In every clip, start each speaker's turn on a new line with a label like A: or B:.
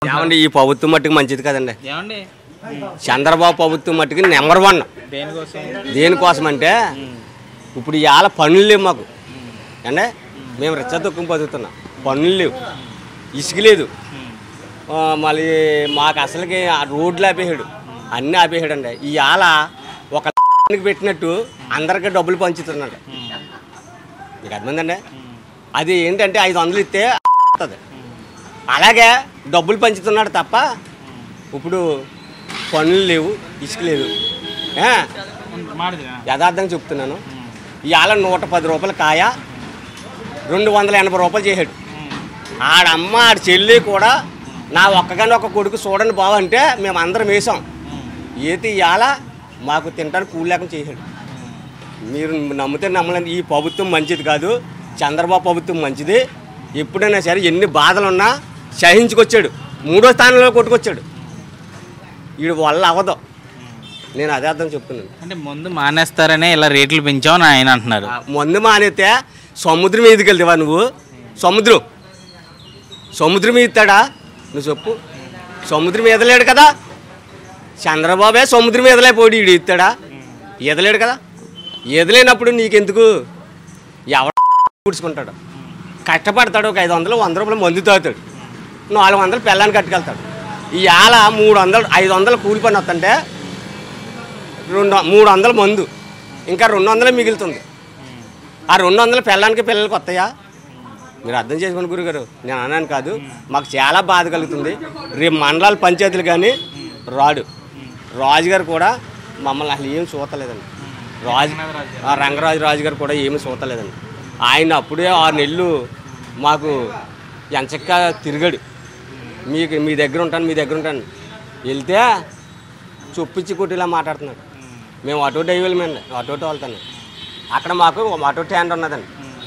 A: అనుకుంటున్నారు
B: ఏమండి ఈ ప్రభుత్వం మట్టుకు మంచిది కదండి
A: ఏమండి
B: చంద్రబాబు ప్రభుత్వం మట్టుకు నెంబర్ వన్
A: దేనికోసం
B: దేనికోసం అంటే ఇప్పుడు ఇవాళ పనులు లేవు మాకు అంటే మేము రెచ్చ దుఃఖం బతుకుతున్నాం పనులు లేవు ఇసుక లేదు ఆ, మళ్ళీ మాకు అసలుకి ఆ రోడ్లు ఆపేసాడు అన్నీ ఆపేసాడు అండి ఇవాళ ఒక కి పెట్టినట్టు అందరికీ డబ్బులు పంచుతున్నాడు మీకు అర్థమైందండి అది ఏంటంటే ఐదు వందలు ఇస్తే వస్తుంది అలాగే డబ్బులు పంచుతున్నాడు తప్ప ఇప్పుడు పనులు లేవు ఇసుక లేదు ఏ?
A: మాడదా
B: యథార్థంగా చెప్తున్నాను ఇవాళ నూట పది రూపాయల కాయ రెండు వందల ఎనభై రూపాయలు చేశాడు ఆడమ్మ ఆడ చెల్లి కూడా నా ఒక్కగాని ఒక కొడుకు చూడండి బావ అంటే మేము అందరం వేసాం ఏది ఇవాళ మాకు తినడానికి కూలి లేకుండా చేశాడు మీరు నమ్మితే నమ్మలేదు ఈ ప్రభుత్వం మంచిది కాదు చంద్రబాబు ప్రభుత్వం మంచిది ఎప్పుడైనా సరే ఎన్ని బాధలున్నా సహించుకొచ్చాడు మూడో స్థానంలో కొట్టుకొచ్చాడు వీడి వల్ల అవ్వదు నేను అదే అర్థం చెప్తున్నాను
A: అంటే ముందు మానేస్తారనే ఇలా రేట్లు పెంచామని ఆయన అంటున్నారు
B: ఆ మందు మానేస్తే సముద్రం మీదకి వెళ్తావా నువ్వు సముద్రం సముద్రం ఇస్తాడా నువ్వు చెప్పు సముద్రం ఈదలేడు కదా చంద్రబాబే సముద్రం ఈదలే పోటీ ఈడు ఇస్తాడా ఈదలేడు కదా ఈదలేనప్పుడు నీకెందుకు ఎవడ కూర్చుకుంటాడు కష్టపడతాడు ఒక ఐదు వందలు వంద రూపాయలు మందు తాగుతాడు నాలుగు వందలు పెళ్ళాన్ని కట్టుకెళ్తాడు ఈ ఆల మూడు వందలు ఐదు వందలు కూలి పని వస్తుంటే రెండు మూడు వందల మందు ఇంకా రెండు వందలే మిగులుతుంది ఆ రెండు వందల పిల్లలకి పిల్లలకి వస్తాయా మీరు అర్థం చేసుకోండి గురుగారు నేను అన్నాను కాదు మాకు చాలా బాధ కలుగుతుంది రేపు మండలాల పంచాయతీలు కానీ రాడు రాజుగారు కూడా మమ్మల్ని అసలు ఏం చూతలేదండి రాజు ఆ రంగరాజు రాజు గారు కూడా ఏమీ చూతలేదండి ఆయన అప్పుడే ఆరు నెలలు మాకు ఎంచక్క తిరిగాడు మీకు మీ దగ్గర ఉంటాను మీ దగ్గర ఉంటాను వెళ్తే చొప్పించి కొట్టిలా మాట్లాడుతున్నాడు మేము అటో డైవెల్మండి అటో వెళ్తాను అక్కడ మాకు ఆటో స్టాండ్ ఉన్నదండి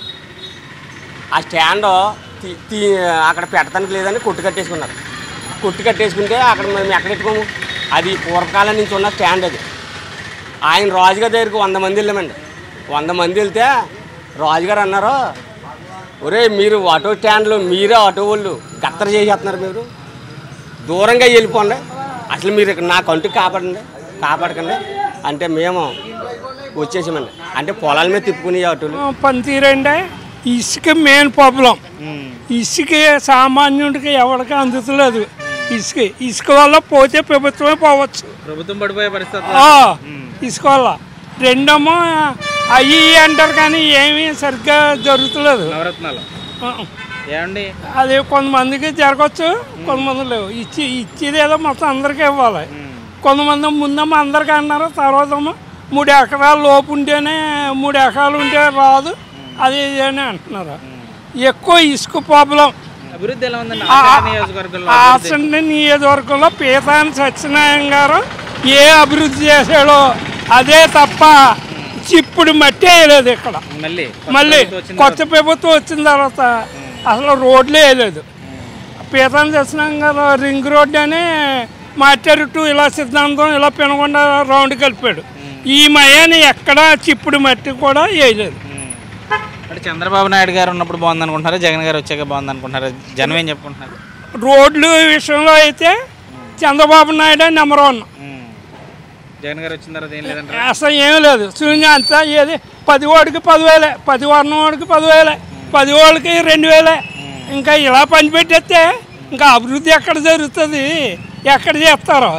B: ఆ స్టాండ్ తీ- తీ అక్కడ పెట్టడానికి లేదని కొట్టు కట్టేసుకున్నారు కొట్టు కట్టేసుకుంటే అక్కడ మేము ఎక్కడ పెట్టుకోము అది పూర్వకాలం నుంచి ఉన్న స్టాండ్ అది ఆయన రాజుగారి దగ్గరికి వంద మంది వెళ్ళామండి వంద మంది వెళ్తే రాజుగారు అన్నారు ఒరే మీరు ఆటో స్టాండ్లో మీరే ఆటో వాళ్ళు గత్తర చేసేస్తున్నారు మీరు దూరంగా వెళ్ళిపోండి అసలు మీరు ఇక్కడ నా కంటు కాపాడండి కాపాడకండి అంటే మేము వచ్చేసామండి అంటే పొలాల మీద తిప్పుకునే ఆటోలు
C: పనితీరండి ఇసుక మెయిన్ ప్రాబ్లం ఇసుక సామాన్యుడికి ఎవరికి అందుతలేదు ఇసుక ఇసుక వల్ల పోతే ప్రభుత్వమే పోవచ్చు
A: ప్రభుత్వం పడిపోయే పరిస్థితి
C: ఆ, ఇసుక వల్ల రెండేమో అయ్యి ఇయ్యి అంటారు కానీ ఏమీ సరిగ్గా జరుగుతలేదు
A: నవరత్నాలు
C: ఆ,
A: ఏమండి
C: అది కొంతమందికి జరగచ్చు కొంతమంది లేవు ఇచ్చి ఇచ్చేది ఏదో మొత్తం అందరికీ ఇవ్వాలి కొంతమంది ముందేమో అందరికీ అన్నారు తర్వాత ఏమో మూడు ఎకరాల లోపు ఉంటేనే మూడు ఎకరాలు ఉంటే రాదు అది ఇది అని అంటున్నారు ఎక్కువ ఇసుక ప్రాబ్లం
A: అభివృద్ధి ఎలా ఉందండి ఆచరణ నియోజకవర్గంలో
C: ఆసండి నియోజకవర్గంలో పీతాని సత్యనారాయణ గారు ఏ అభివృద్ధి చేశాడో అదే తప్ప చిప్పుడు మట్టి వేయలేదు ఇక్కడ
A: మళ్ళీ
C: మళ్ళీ
A: ప్రభుత్వం వచ్చిన
C: కొత్త ప్రభుత్వం వచ్చిన తర్వాత అసలు రోడ్లే వేయలేదు పీతాన్ని సత్యనారాయణ గారు రింగ్ రోడ్ అని మాట్లాడు టు ఇలా సిద్ధాంతం ఇలా పెనకుండా రౌండ్ కలిపాడు ఈ మయాన్ని ఎక్కడ చిప్పుడు మట్టి కూడా వేయలేదు
A: ఉమ్. అంటే చంద్రబాబు నాయుడు గారు ఉన్నప్పుడు బాగుంది అనుకుంటున్నారా జగన్ గారు వచ్చాక బాగుంది అనుకుంటున్నారా జనం ఏం చెప్పుకుంటున్నారు
C: రోడ్లు విషయంలో అయితే చంద్రబాబు నాయుడు నెంబర్ వన్
A: ఉమ్. జగన్ గారు వచ్చిన తర్వాత ఏం లేదంటారా
C: అసలు ఏం లేదు శూన్యం అంతా ఏది పది వాడికి పదివేలే పది వర్ణం వాడికి పదివేలే పది వాళ్ళకి రెండు వేలే ఇంకా ఇలా పనిపెట్టేస్తే ఇంకా అభివృద్ధి ఎక్కడ జరుగుతుంది ఎక్కడ చేస్తారో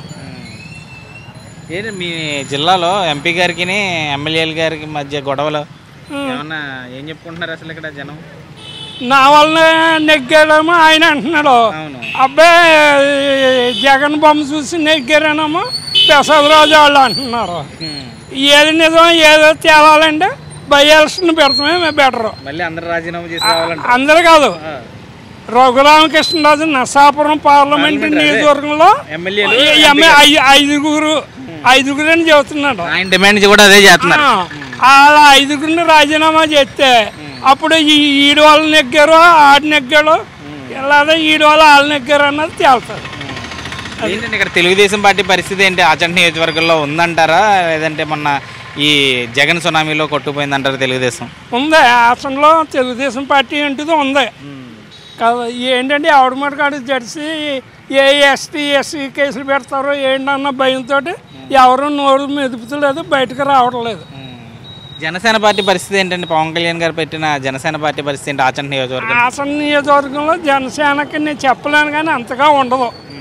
A: ఏంటి మీ జిల్లాలో ఎంపీ గారికి ఎమ్మెల్యేల గారికి మధ్య గొడవలు ఏమన్నా ఏం చెప్పుకుంటున్నారు అసలు ఇక్కడ జనం
C: నా వల్ల నెగ్గాడేమో ఆయన అంటున్నాడు
A: అవును
C: అబ్బాయి జగన్ బొమ్మ చూసి నెగ్గారేనేమో ప్రసాదరాజు వాళ్ళు అంటున్నారు
A: ఉమ్.
C: ఏది నిజం ఏదో తేలాలంటే బై ఎలక్షన్ పెడతామే బెటరు
A: మళ్ళీ అందరు రాజీనామా చేసి రావాలంట
C: అందరు కాదు రఘురామకృష్ణరాజు నరసాపురం పార్లమెంట్ నియోజకవర్గంలో
A: ఎమ్మెల్యేలు
C: ఈ ఎమ్మె- ఐ- ఐదుగురు ఐదుగురు అని చెబుతున్నాడు
A: ఆయన డిమాండ్ కూడా అదే చేస్తున్నారు
C: ఆ, అలా ఐదుగురిని రాజీనామా చేస్తే అప్పుడు ఈ ఈడు వాళ్ళు నెగ్గారు ఆడు నెగ్గాడు లేదా ఈడు వాళ్ళు వాళ్ళు నెగ్గారు అన్నది తేలుతుంది
A: ఏంటంటే ఇక్కడ తెలుగుదేశం పార్టీ పరిస్థితి ఏంటి ఆచంట నియోజకవర్గంలో ఉందంటారా లేదంటే మొన్న ఈ జగన్ సునామీలో కొట్టుకుపోయిందంటారా తెలుగుదేశం
C: ఉంది హాసన్లో తెలుగుదేశం పార్టీ అంటుంది ఉంది కదా ఏంటంటే ఆవిడ మాట కాడు జడిసి ఏ ఎస్టీ ఎస్సీ కేసులు పెడతారో ఏంటన్న భయంతో ఎవరు నోరు మెదుపుతలేదు బయటకు రావడం లేదు
A: ఉమ్. జనసేన పార్టీ పరిస్థితి ఏంటండి పవన్ కళ్యాణ్ గారు పెట్టిన జనసేన పార్టీ పరిస్థితి ఏంటి ఆచంట నియోజకవర్గం
C: ఆసన నియోజకవర్గంలో జనసేనకి నేను చెప్పలేను కానీ అంతగా ఉండదు